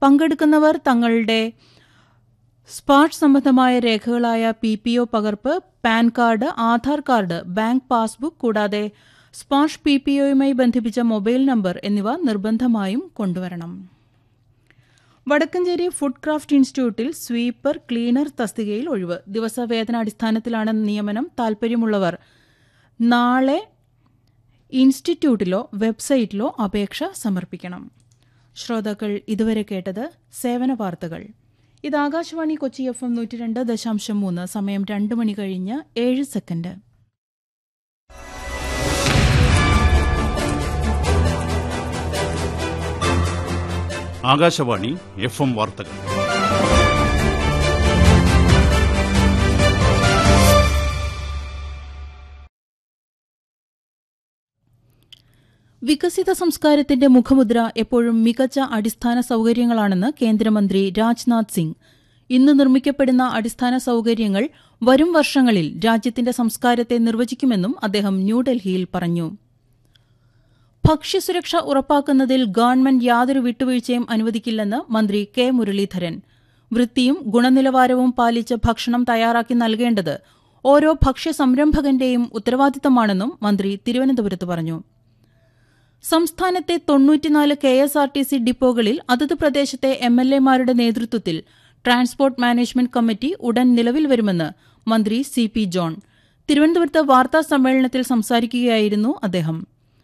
പങ്കെടുക്കുന്നവർ തങ്ങളുടെ സ്പാട്ട് സംബന്ധമായ രേഖകളായ പി പി ഒ പകർപ്പ് PAN card Aadhaar card bank passbook കൂടാതെ സ്പാഷ് പി പി ഒയുമായി ബന്ധിപ്പിച്ച മൊബൈൽ നമ്പർ എന്നിവ നിർബന്ധമായും കൊണ്ടുവരണം വടക്കഞ്ചേരി ഫുഡ് ക്രാഫ്റ്റ് ഇൻസ്റ്റിറ്റ്യൂട്ടിൽ സ്വീപ്പർ ക്ലീനർ തസ്തികയിൽ ഒഴിവ് ദിവസവേതനാടിസ്ഥാനത്തിലാണ് നിയമനം താൽപ്പര്യമുള്ളവർ നാളെ ഇൻസ്റ്റിറ്റ്യൂട്ടിലോ വെബ്സൈറ്റിലോ അപേക്ഷ സമർപ്പിക്കണം ശ്രോതാക്കൾ ഇതുവരെ കേട്ടത് സേവന വാർത്തകൾ ഇത് ആകാശവാണി കൊച്ചി എഫ് എം നൂറ്റി രണ്ട് ദശാംശം മൂന്ന് സമയം രണ്ട് മണി കഴിഞ്ഞ് ഏഴ് സെക്കൻഡ് ആകാശവാണി എഫ് എം വാർത്തകൾ വികസിത സംസ്കാരത്തിന്റെ മുഖമുദ്ര എപ്പോഴും മികച്ച അടിസ്ഥാന സൌകര്യങ്ങളാണെന്ന് കേന്ദ്രമന്ത്രി രാജ്നാഥ് സിംഗ് ഇന്ന് നിർമ്മിക്കപ്പെടുന്ന അടിസ്ഥാന സൌകര്യങ്ങൾ വരും വർഷങ്ങളിൽ രാജ്യത്തിന്റെ സംസ്കാരത്തെ നിർവചിക്കുമെന്നും അദ്ദേഹം ന്യൂഡൽഹിയിൽ പറഞ്ഞു ഭക്ഷ്യസുരക്ഷ ഉറപ്പാക്കുന്നതിൽ ഗവൺമെന്റ് യാതൊരു വിട്ടുവീഴ്ചയും അനുവദിക്കില്ലെന്ന് മന്ത്രി കെ മുരളീധരൻ വൃത്തിയും ഗുണനിലവാരവും പാലിച്ച് ഭക്ഷണം തയ്യാറാക്കി നൽകേണ്ടത് ഓരോ ഭക്ഷ്യ സംരംഭകന്റെയും ഉത്തരവാദിത്തമാണെന്നും മന്ത്രി തിരുവനന്തപുരത്ത് പറഞ്ഞു സംസ്ഥാനത്തെ തൊണ്ണൂറ്റിനാല് K S R T C ഡിപ്പോകളിൽ അതത് പ്രദേശത്തെ എം എൽ എമാരുടെ നേതൃത്വത്തിൽ ട്രാൻസ്പോർട്ട് മാനേജ്മെന്റ് കമ്മിറ്റി ഉടൻ നിലവിൽ വരുമെന്ന് മന്ത്രി സി പി ജോൺ തിരുവനന്തപുരത്ത് വാർത്താ സമ്മേളനത്തിൽ സംസാരിക്കുകയായിരുന്നു അദ്ദേഹം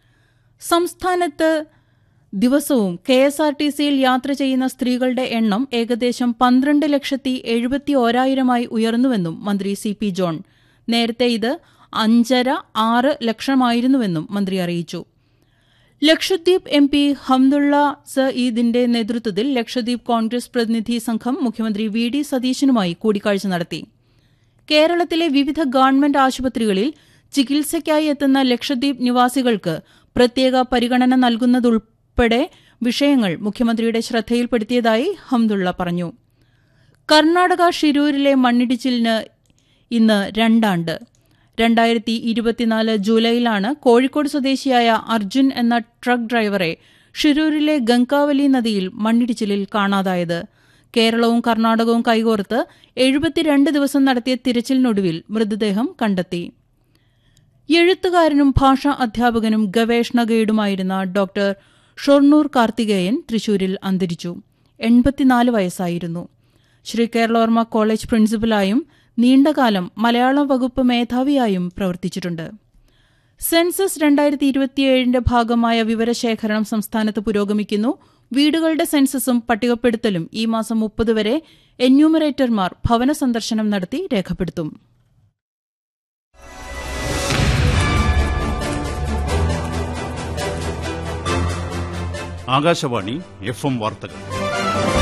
സംസ്ഥാനത്ത് ദിവസവും കെ എസ് ആർ ടി സിയിൽ യാത്ര ചെയ്യുന്ന സ്ത്രീകളുടെ എണ്ണം ഏകദേശം പന്ത്രണ്ട് ലക്ഷത്തി എഴുപത്തി ഓരായിരമായി ഉയർന്നുവെന്നും മന്ത്രി സി പി ജോൺ നേരത്തെ ഇത് അഞ്ചര ആറ് ലക്ഷമായിരുന്നുവെന്നും മന്ത്രി അറിയിച്ചു ലക്ഷദ്വീപ് എം പി ഹംദുള്ള സഈദിന്റെ നേതൃത്വത്തിൽ ലക്ഷദ്വീപ് കോൺഗ്രസ് പ്രതിനിധി സംഘം മുഖ്യമന്ത്രി വി ഡി സതീശനുമായി കൂടിക്കാഴ്ച നടത്തി കേരളത്തിലെ വിവിധ ഗവൺമെന്റ് ആശുപത്രികളിൽ ചികിത്സയ്ക്കായി എത്തുന്ന ലക്ഷദ്വീപ് നിവാസികൾക്ക് പ്രത്യേക പരിഗണന നൽകുന്നതുൾപ്പെടെ വിഷയങ്ങൾ മുഖ്യമന്ത്രിയുടെ ശ്രദ്ധയിൽപ്പെടുത്തിയതായി ഹംദുള്ള പറഞ്ഞു കർണാടക ഷിരൂരിലെ മണ്ണിടിച്ചിലിന് ഇന്ന് രണ്ടാണ്ട് രണ്ടായിരത്തി ഇരുപത്തിനാല് ജൂലൈയിലാണ് കോഴിക്കോട് സ്വദേശിയായ അർജുൻ എന്ന ട്രക്ക് ഡ്രൈവറെ ഷിരൂരിലെ ഗംഗാവലി നദിയിൽ മണ്ണിടിച്ചിലിൽ കാണാതായത് കേരളവും കർണാടകവും കൈകോർത്ത് എഴുപത്തിരണ്ട് ദിവസം നടത്തിയ തിരച്ചിലിനൊടുവിൽ മൃതദേഹം കണ്ടെത്തി എഴുത്തുകാരനും ഭാഷാ അധ്യാപകനും ഗവേഷണ ഗൈഡുമായിരുന്ന ഡോക്ടർ ഷൊർണൂർ കാർത്തികേയൻ തൃശൂരിൽ അന്തരിച്ചു എൺപത്തിനാല് വയസ്സായിരുന്നു ശ്രീ കേരളവർമ്മ കോളേജ് പ്രിൻസിപ്പലായും നീണ്ടകാലം മലയാള വകുപ്പ് മേധാവിയായും പ്രവർത്തിച്ചിട്ടുണ്ട് സെൻസസ് രണ്ടായിരത്തി ഇരുപത്തിയേഴിന്റെ ഭാഗമായ വിവരശേഖരണം സംസ്ഥാനത്ത് പുരോഗമിക്കുന്നു വീടുകളുടെ സെൻസസും പട്ടികപ്പെടുത്തലും ഈ മാസം മുപ്പത് വരെ എന്യൂമറേറ്റർമാർ ഭവന സന്ദർശനം നടത്തി രേഖപ്പെടുത്തും ആകാശവാണി എഫ് എം വാർത്തകൾ